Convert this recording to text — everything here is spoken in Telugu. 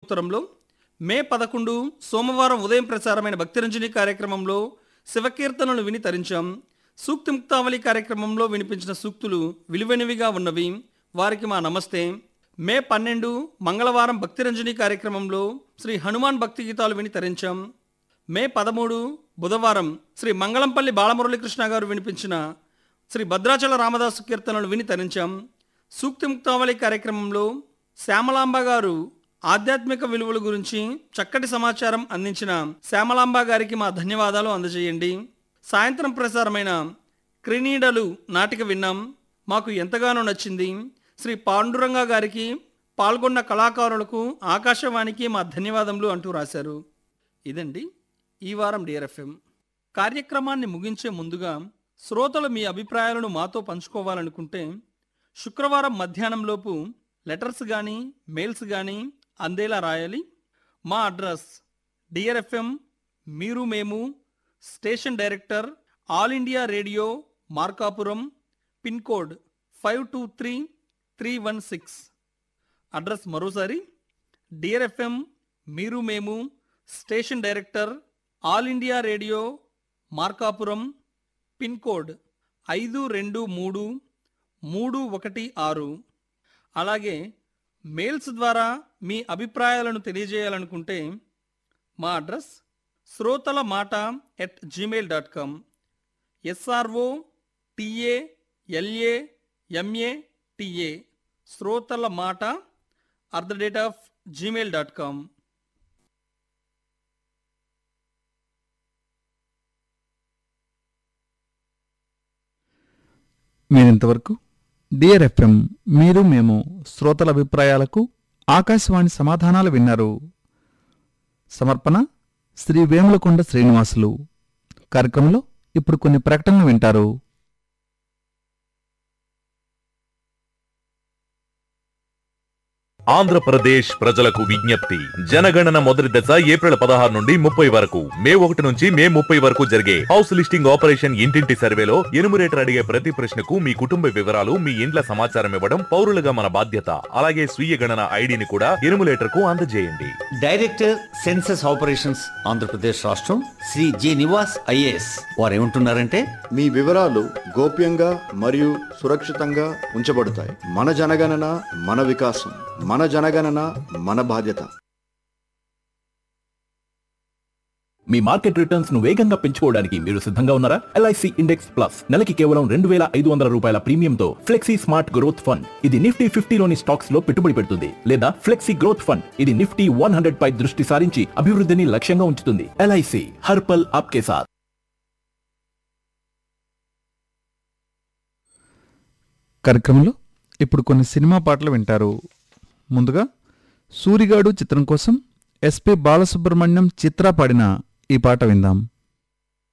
ఉత్తరంలో మే పదకొండు సోమవారం ఉదయం ప్రసారమైన భక్తిరంజని కార్యక్రమంలో శివకీర్తనలు విని తరించాం సూక్తి ముక్తావళి కార్యక్రమంలో వినిపించిన సూక్తులు విలువైనవిగా ఉన్నవి వారికి మా నమస్తే మే పన్నెండు మంగళవారం భక్తిరంజని కార్యక్రమంలో శ్రీ హనుమాన్ భక్తి గీతాలు విని తరించాం మే పదమూడు బుధవారం శ్రీ మంగళంపల్లి బాలమురళీకృష్ణ గారు వినిపించిన శ్రీ భద్రాచల రామదాసు కీర్తనలు విని తరించాం సూక్తి ముక్తావళి కార్యక్రమంలో శ్యామలాంబ గారు ఆధ్యాత్మిక విలువల గురించి చక్కటి సమాచారం అందించిన శ్యామలాంబ గారికి మా ధన్యవాదాలు అందజేయండి సాయంత్రం ప్రసారమైన క్రినీడలు నాటిక విన్నాం మాకు ఎంతగానో నచ్చింది శ్రీ పాండురంగ గారికి పాల్గొన్న కళాకారులకు ఆకాశవాణికి మా ధన్యవాదములు అంటూ రాశారు ఇదండి ఈ వారం డిఆర్ఎఫ్ఎం కార్యక్రమాన్ని ముగించే ముందుగా శ్రోతలు మీ అభిప్రాయాలను మాతో పంచుకోవాలనుకుంటే శుక్రవారం మధ్యాహ్నంలోపు లెటర్స్ కానీ మెయిల్స్ కానీ అందేలా రాయాలి మా అడ్రస్ డిఆర్ఎఫ్ఎం మీరు మేము station director All India Radio Markapuram pin code five two three three one six address మరోసారి డిఆర్ఎఫ్ఎం మీరు మేము station director All India Radio Markapuram pin code ఐదు రెండు మూడు మూడు ఒకటి ఆరు అలాగే మెయిల్స్ ద్వారా మీ అభిప్రాయాలను తెలియజేయాలనుకుంటే మా అడ్రస్ శ్రోతల మాట at Gmail dot com SRO TA LA MA TA శ్రోతల మాట at the rate of Gmail dot com మీరింతవరకు డియర్ ఎఫ్ఎం మీరు మేము శ్రోతల అభిప్రాయాలకు ఆకాశవాణి సమాధానాలు విన్నారు సమర్పణ శ్రీ వేములకొండ శ్రీనివాసులు కార్యక్రమంలో ఇప్పుడు కొన్ని ప్రకటనలు వింటారు ఆంధ్రప్రదేశ్ ప్రజలకు విజ్ఞప్తి జనగణన మొదటి దశ ఏప్రిల్ పదహారు నుండి ముప్పై వరకు మే ఒకటి నుంచి మే ముప్పై వరకు జరిగే హౌస్ లిస్టింగ్ ఆపరేషన్ ఇంటింటి సర్వేలో ఎనుమరేటర్ అడిగే ప్రతి ప్రశ్నకు మీ కుటుంబ వివరాలు మీ ఇండ్ల సమాచారం ఇవ్వడం పౌరులుగా మన బాధ్యత అలాగే స్వీయ గణన ఐడిని కూడా ఎనుమరేటర్ కు అందజేయండి డైరెక్టర్ సెన్సస్ ఆపరేషన్స్ ఆంధ్రప్రదేశ్ రాష్ట్రం శ్రీ జి నివాస్ ఐఏఎస్ వారు ఏమంటున్నారంటే మీ వివరాలు గోప్యంగా మరియు సురక్షితంగా ఉంచబడతాయి మన జనగణన మన వికాసం మన జనగణన మన బాధ్యత మీ మార్కెట్ రిటర్న్స్ ను వేగంగా పెంచుకోవడానికి మీరు సిద్ధంగా ఉన్నారా ఎల్ఐసి ఇండెక్స్ ప్లస్ నెలకి కేవలం రెండు వేల ఐదు వందల రూపాయల ప్రీమియంతో ఫ్లెక్సీ స్మార్ట్ గ్రోత్ ఫండ్ ఇది నిఫ్టీ ఫిఫ్టీలోని స్టాక్స్ లో పెట్టుబడి పెడుతుంది లేదా ఫ్లెక్సీ గ్రోత్ ఫండ్ ఇది నిఫ్టీ వన్ హండ్రెడ్ పై దృష్టి సారించి అభివృద్ధిని లక్ష్యంగా ఉంచుతుంది ఎల్ఐసి హర్పల్ ఆప్కే సాత్ కార్యక్రమంలో ఇప్పుడు కొన్ని సినిమా పాటలు వింటారు ముందుగా సూరిగాడు చిత్రం కోసం ఎస్పి బాలసుబ్రహ్మణ్యం చిత్ర పాడిన ఈ పాట విందాం